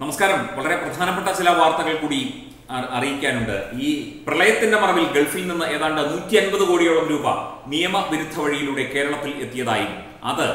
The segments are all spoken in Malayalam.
നമസ്കാരം വളരെ പ്രധാനപ്പെട്ട ചില വാർത്തകൾ കൂടി അ- അറിയിക്കാനുണ്ട് ഈ പ്രളയത്തിന്റെ മറവിൽ ഗൾഫിൽ നിന്ന് ഏതാണ്ട് നൂറ്റി അൻപത് കോടിയോളം രൂപ നിയമവിരുദ്ധ വഴിയിലൂടെ കേരളത്തിൽ എത്തിയതായും അത്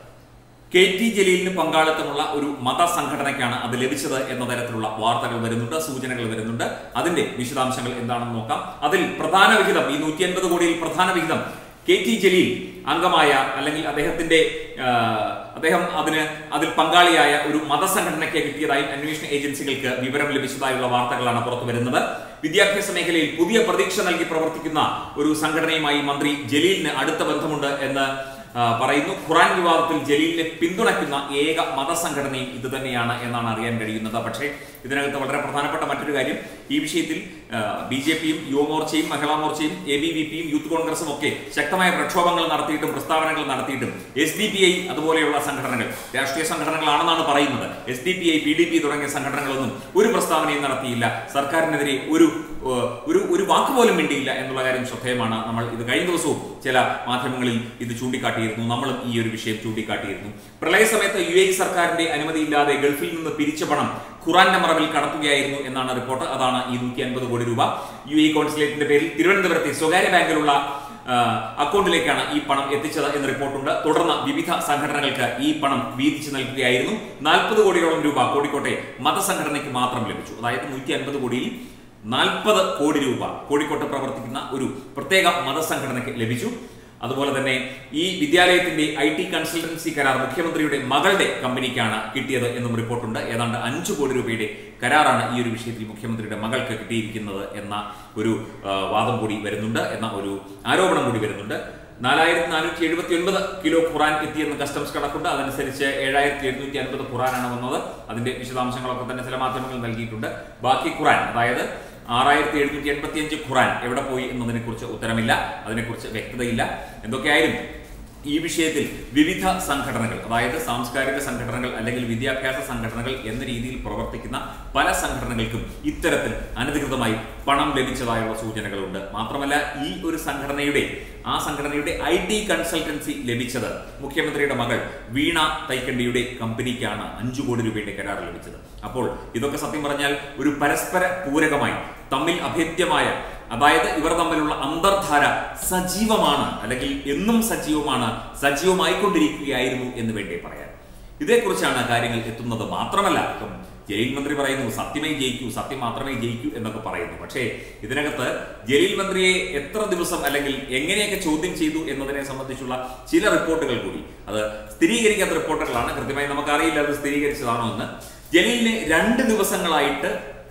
കെ ടി ജലീലിന് പങ്കാളിത്തമുള്ള ഒരു മതസംഘടനയ്ക്കാണ് അത് ലഭിച്ചത് എന്ന തരത്തിലുള്ള വാർത്തകൾ വരുന്നുണ്ട് സൂചനകൾ വരുന്നുണ്ട് അതിന്റെ വിശദാംശങ്ങൾ എന്താണെന്ന് നോക്കാം അതിൽ പ്രധാന വിഹിതം ഈ നൂറ്റി അൻപത് കോടിയിൽ പ്രധാന വിഹിതം കെ ടി ജലീൽ അംഗമായ അല്ലെങ്കിൽ അദ്ദേഹത്തിന്റെ ആ, അദ്ദേഹം അതിന് അതിൽ പങ്കാളിയായ ഒരു മതസംഘടനയ്ക്ക് കിട്ടിയതായും അന്വേഷണ ഏജൻസികൾക്ക് വിവരം ലഭിച്ചതായുള്ള വാർത്തകളാണ് പുറത്തു വരുന്നത് വിദ്യാഭ്യാസ മേഖലയിൽ പുതിയ പ്രതീക്ഷ നൽകി പ്രവർത്തിക്കുന്ന ഒരു സംഘടനയുമായി മന്ത്രി ജലീലിന് അടുത്ത ബന്ധമുണ്ട് എന്ന് ആ, പറയുന്നു ഖുറാൻ വിവാദത്തിൽ ജലീലിനെ പിന്തുണയ്ക്കുന്ന ഏക മതസംഘടനയും ഇത് തന്നെയാണ് എന്നാണ് അറിയാൻ കഴിയുന്നത് പക്ഷേ ഇതിനകത്ത് വളരെ പ്രധാനപ്പെട്ട മറ്റൊരു കാര്യം ഈ വിഷയത്തിൽ ബി ജെ പിയും യുവമോർച്ചയും മഹിളാ മോർച്ചയും എ ബി വി പിയും യൂത്ത് കോൺഗ്രസും ഒക്കെ ശക്തമായ പ്രക്ഷോഭങ്ങൾ നടത്തിയിട്ടും പ്രസ്താവനകൾ നടത്തിയിട്ടും എസ് ഡി പി ഐ അതുപോലെയുള്ള സംഘടനകൾ രാഷ്ട്രീയ സംഘടനകളാണെന്നാണ് പറയുന്നത് S D P I P D P തുടങ്ങിയ സംഘടനകളൊന്നും ഒരു പ്രസ്താവനയും നടത്തിയില്ല സർക്കാരിനെതിരെ ഒരു ഏഹ്, ഒരു ഒരു വാക്ക് പോലും മിണ്ടിയില്ല എന്നുള്ള കാര്യം ശ്രദ്ധേയമാണ് നമ്മൾ ഇത് കഴിഞ്ഞ ദിവസവും ചില മാധ്യമങ്ങളിൽ ഇത് ചൂണ്ടിക്കാട്ടിയിരുന്നു നമ്മളും ഈ ഒരു വിഷയം ചൂണ്ടിക്കാട്ടിയിരുന്നു പ്രളയ സമയത്ത് യു എ സർക്കാരിന്റെ അനുമതിയില്ലാതെ ഗൾഫിൽ നിന്ന് പിരിച്ച പണം ഖുറാന്റെ മറവിൽ കടത്തുകയായിരുന്നു എന്നാണ് റിപ്പോർട്ട് അതാണ് ഈ നൂറ്റി അൻപത് കോടി രൂപ യു എ കോൺസുലേറ്റിന്റെ പേരിൽ തിരുവനന്തപുരത്തെ സ്വകാര്യ ബാങ്കിലുള്ള ആ, അക്കൗണ്ടിലേക്കാണ് ഈ പണം എത്തിച്ചത് എന്ന് റിപ്പോർട്ടുണ്ട് തുടർന്ന് വിവിധ സംഘടനകൾക്ക് ഈ പണം വീതിച്ചു നൽകുകയായിരുന്നു നാൽപ്പത് കോടിയോളം രൂപ കോഴിക്കോട്ടെ മതസംഘടനയ്ക്ക് മാത്രം ലഭിച്ചു അതായത് നൂറ്റി അൻപത് കോടിയിൽ നാൽപ്പത് കോടി രൂപ കോഴിക്കോട്ട് പ്രവർത്തിക്കുന്ന ഒരു പ്രത്യേക മതസംഘടനയ്ക്ക് ലഭിച്ചു അതുപോലെ തന്നെ ഈ വിദ്യാലയത്തിന്റെ ഐ ടി കൺസൾട്ടൻസി കരാർ മുഖ്യമന്ത്രിയുടെ മകളുടെ കമ്പനിക്കാണ് കിട്ടിയത് എന്നും റിപ്പോർട്ടുണ്ട് ഏതാണ്ട് അഞ്ചു കോടി രൂപയുടെ കരാറാണ് ഈ ഒരു വിഷയത്തിൽ മുഖ്യമന്ത്രിയുടെ മകൾക്ക് കിട്ടിയിരിക്കുന്നത് എന്ന ഒരു ആ, വാദം കൂടി വരുന്നുണ്ട് എന്ന ഒരു ആരോപണം കൂടി വരുന്നുണ്ട് നാലായിരത്തി നാനൂറ്റി എഴുപത്തി ഒൻപത് കിലോ ഖുറാൻ എത്തിയെന്ന് കസ്റ്റംസ് കണക്കുണ്ട് അതനുസരിച്ച് ഏഴായിരത്തി എഴുന്നൂറ്റി അൻപത് ഖുറാനാണ് വന്നത് അതിന്റെ വിശദാംശങ്ങളൊക്കെ തന്നെ ചില മാധ്യമങ്ങൾ നൽകിയിട്ടുണ്ട് ബാക്കി ഖുറാൻ അതായത് ആറായിരത്തി എഴുന്നൂറ്റി എൺപത്തി അഞ്ച് ഖുറാൻ എവിടെ പോയി എന്നതിനെ കുറിച്ച് ഉത്തരമില്ല അതിനെക്കുറിച്ച് വ്യക്തതയില്ല എന്തൊക്കെയായാലും ഈ വിഷയത്തിൽ വിവിധ സംഘടനകൾ അതായത് സാംസ്കാരിക സംഘടനകൾ അല്ലെങ്കിൽ വിദ്യാഭ്യാസ സംഘടനകൾ എന്ന രീതിയിൽ പ്രവർത്തിക്കുന്ന പല സംഘടനകൾക്കും ഇത്തരത്തിൽ അനധികൃതമായി പണം ലഭിച്ചതായുള്ള സൂചനകളുണ്ട് മാത്രമല്ല ഈ ഒരു സംഘടനയുടെ ആ സംഘടനയുടെ ഐ ടി കൺസൾട്ടൻസി ലഭിച്ചത് മുഖ്യമന്ത്രിയുടെ മകൾ വീണ തൈക്കണ്ടിയുടെ കമ്പനിക്കാണ് അഞ്ചു കോടി രൂപയുടെ കരാർ ലഭിച്ചത് അപ്പോൾ ഇതൊക്കെ സത്യം പറഞ്ഞാൽ ഒരു പരസ്പര പൂരകമായി തമ്മിൽ അഭേദ്യമായ അതായത് ഇവർ തമ്മിലുള്ള അന്തർധാര സജീവമാണ് അല്ലെങ്കിൽ എന്നും സജീവമാണ് സജീവമായിക്കൊണ്ടിരിക്കുകയായിരുന്നു എന്ന് വേണ്ടി പറയാൻ ഇതേക്കുറിച്ചാണ് കാര്യങ്ങൾ എത്തുന്നത് മാത്രമല്ല ഇപ്പം ജലീൽ മന്ത്രി പറയുന്നു സത്യമേ ജയിക്കൂ സത്യം മാത്രമേ ജയിക്കൂ എന്നൊക്കെ പറയുന്നു പക്ഷേ ഇതിനകത്ത് ജലീൽ മന്ത്രിയെ എത്ര ദിവസം അല്ലെങ്കിൽ എങ്ങനെയൊക്കെ ചോദ്യം ചെയ്തു എന്നതിനെ സംബന്ധിച്ചുള്ള ചില റിപ്പോർട്ടുകൾ കൂടി അത് സ്ഥിരീകരിക്കാത്ത റിപ്പോർട്ടുകളാണ് കൃത്യമായി നമുക്കറിയില്ല അത് സ്ഥിരീകരിച്ചതാണോ എന്ന് ജലീലിനെ രണ്ട് ദിവസങ്ങളായിട്ട്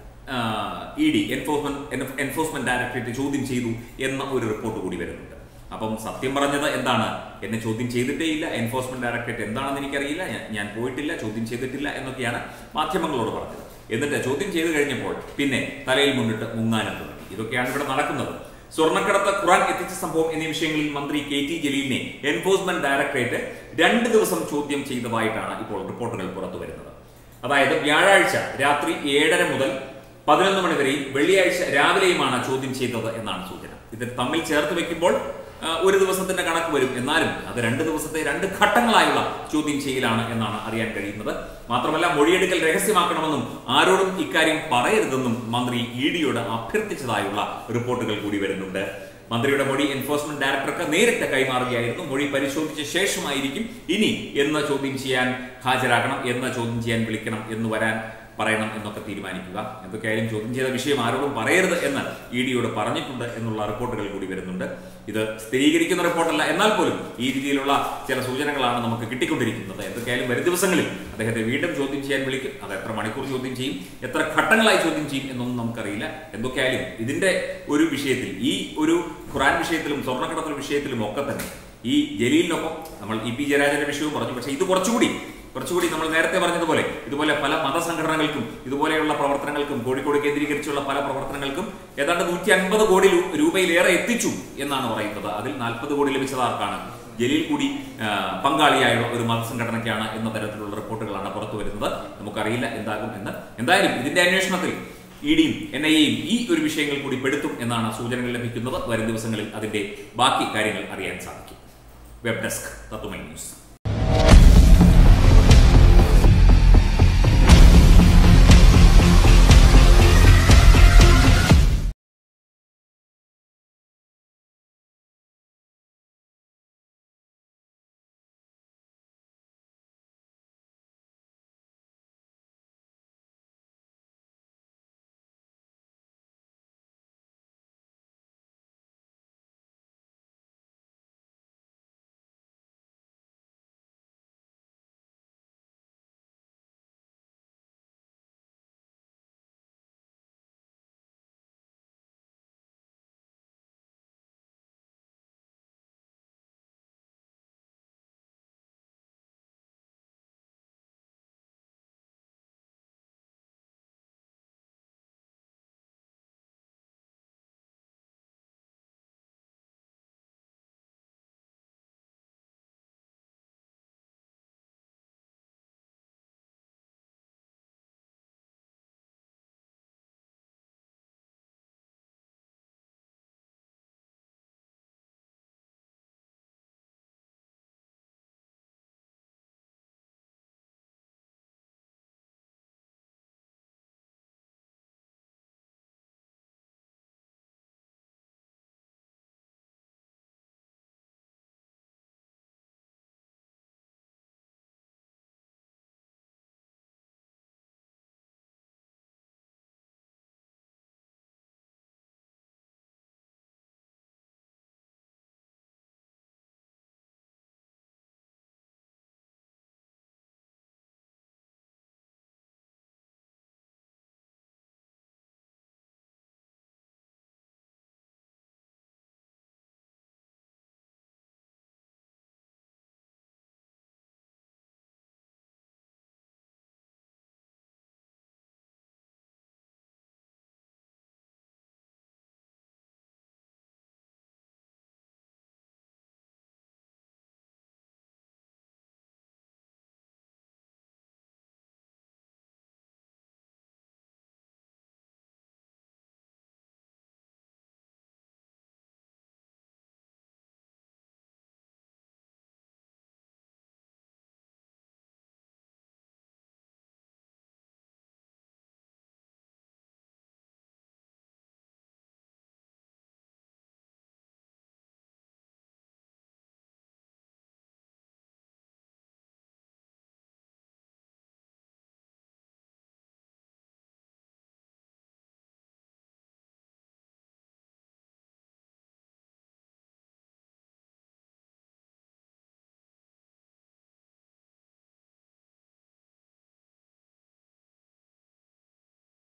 E D enforcement enforcement directorate ചോദ്യം ചെയ്തു എന്ന ഒരു റിപ്പോർട്ട് കൂടി വരുന്നുണ്ട് അപ്പം സത്യം പറഞ്ഞത് എന്താണ് എന്നെ ചോദ്യം ചെയ്തിട്ടേ ഇല്ല എൻഫോഴ്സ്മെന്റ് ഡയറക്ടറേറ്റ് എന്താണെന്ന് എനിക്കറിയില്ല ഞാൻ- ഞാൻ പോയിട്ടില്ല ചോദ്യം ചെയ്തിട്ടില്ല എന്നൊക്കെയാണ് മാധ്യമങ്ങളോട് പറഞ്ഞത് എന്നിട്ട് ചോദ്യം ചെയ്തു കഴിഞ്ഞപ്പോൾ പിന്നെ തലയിൽ മുന്നിട്ട് മുങ്ങാനും തുടങ്ങി ഇതൊക്കെയാണ് ഇവിടെ നടക്കുന്നത് സ്വർണ്ണക്കടത്ത് ഖുറാൻ എത്തിച്ച സംഭവം എന്നീ വിഷയങ്ങളിൽ മന്ത്രി കെ ടി ജലീലിനെ എൻഫോഴ്സ്മെന്റ് ഡയറക്ടറേറ്റ് രണ്ട് ദിവസം ചോദ്യം ചെയ്തതായിട്ടാണ് ഇപ്പോൾ റിപ്പോർട്ടുകൾ പുറത്തു വരുന്നത് അതായത് വ്യാഴാഴ്ച രാത്രി ഏഴര മുതൽ പതിനൊന്ന് മണി വരെയും വെള്ളിയാഴ്ച രാവിലെയുമാണ് ചോദ്യം ചെയ്തത് എന്നാണ് സൂചന ഇത് തമ്മിൽ ചേർത്ത് വെക്കുമ്പോൾ ആ, ഒരു ദിവസത്തിന്റെ കണക്ക് വരും എന്നാലും അത് രണ്ട് ദിവസത്തെ രണ്ട് ഘട്ടങ്ങളായുള്ള ചോദ്യം ചെയ്യലാണ് എന്നാണ് അറിയാൻ കഴിയുന്നത് മാത്രമല്ല മൊഴിയെടുക്കൽ രഹസ്യമാക്കണമെന്നും ആരോടും ഇക്കാര്യം പറയരുതെന്നും മന്ത്രി ഇ ഡിയോട് അഭ്യർത്ഥിച്ചതായുള്ള റിപ്പോർട്ടുകൾ കൂടി വരുന്നുണ്ട് മന്ത്രിയുടെ മൊഴി എൻഫോഴ്സ്മെന്റ് ഡയറക്ടർക്ക് നേരിട്ട് കൈമാറുകയായിരുന്നു മൊഴി പരിശോധിച്ച ശേഷമായിരിക്കും ഇനി എന്ന് ചോദ്യം ചെയ്യാൻ ഹാജരാകണം എന്ന് ചോദ്യം ചെയ്യാൻ വിളിക്കണം എന്ന് വരാൻ പറയണം എന്നൊക്കെ തീരുമാനിക്കുക എന്തൊക്കെയായാലും ചോദ്യം ചെയ്ത വിഷയം ആരോടും പറയരുത് എന്ന് ഇ ഡിയോട് പറഞ്ഞിട്ടുണ്ട് എന്നുള്ള റിപ്പോർട്ടുകൾ കൂടി വരുന്നുണ്ട് ഇത് സ്ഥിരീകരിക്കുന്ന റിപ്പോർട്ടല്ല എന്നാൽ പോലും ഈ രീതിയിലുള്ള ചില സൂചനകളാണ് നമുക്ക് കിട്ടിക്കൊണ്ടിരിക്കുന്നത് എന്തൊക്കെയായാലും വരും ദിവസങ്ങളിൽ അദ്ദേഹത്തെ വീണ്ടും ചോദ്യം ചെയ്യാൻ വിളിക്കും അത് എത്ര മണിക്കൂർ ചോദ്യം ചെയ്യും എത്ര ഘട്ടങ്ങളായി ചോദ്യം ചെയ്യും എന്നൊന്നും നമുക്കറിയില്ല എന്തൊക്കെയായാലും ഇതിന്റെ ഒരു വിഷയത്തിൽ ഈ ഒരു ഖുറാൻ വിഷയത്തിലും സ്വർണ്ണക്കടത്തിൽ വിഷയത്തിലും ഒക്കെ തന്നെ ഈ ജലീലിനൊപ്പം നമ്മൾ ഇ പി ജയരാജന്റെ വിഷയവും പറഞ്ഞു പക്ഷേ ഇത് കുറച്ചുകൂടി കുറച്ചുകൂടി നമ്മൾ നേരത്തെ പറഞ്ഞതുപോലെ ഇതുപോലെ പല മതസംഘടനകൾക്കും ഇതുപോലെയുള്ള പ്രവർത്തനങ്ങൾക്കും കോഴിക്കോട് കേന്ദ്രീകരിച്ചുള്ള പല പ്രവർത്തനങ്ങൾക്കും ഏതാണ്ട് നൂറ്റി അൻപത് കോടി രൂ- രൂപയിലേറെ എത്തിച്ചു എന്നാണ് പറയുന്നത് അതിൽ നാൽപ്പത് കോടി ലഭിച്ചത് ആർക്കാണ് ജലീൽ കൂടി ആ, പങ്കാളിയായുള്ള ഒരു മതസംഘടനയ്ക്കാണ് എന്ന തരത്തിലുള്ള റിപ്പോർട്ടുകളാണ് പുറത്തു വരുന്നത് നമുക്കറിയില്ല എന്താകും എന്ന് എന്തായാലും ഇതിന്റെ അന്വേഷണത്തിൽ ഇ ഡിയും എൻ ഐ എയും ഈ ഒരു വിഷയങ്ങൾ കൂടി പെടുത്തും എന്നാണ് സൂചനകൾ ലഭിക്കുന്നത് വരും ദിവസങ്ങളിൽ അതിന്റെ ബാക്കി കാര്യങ്ങൾ അറിയാൻ സാധിക്കും വെബ് ഡെസ്ക് തത്വമൈ ന്യൂസ്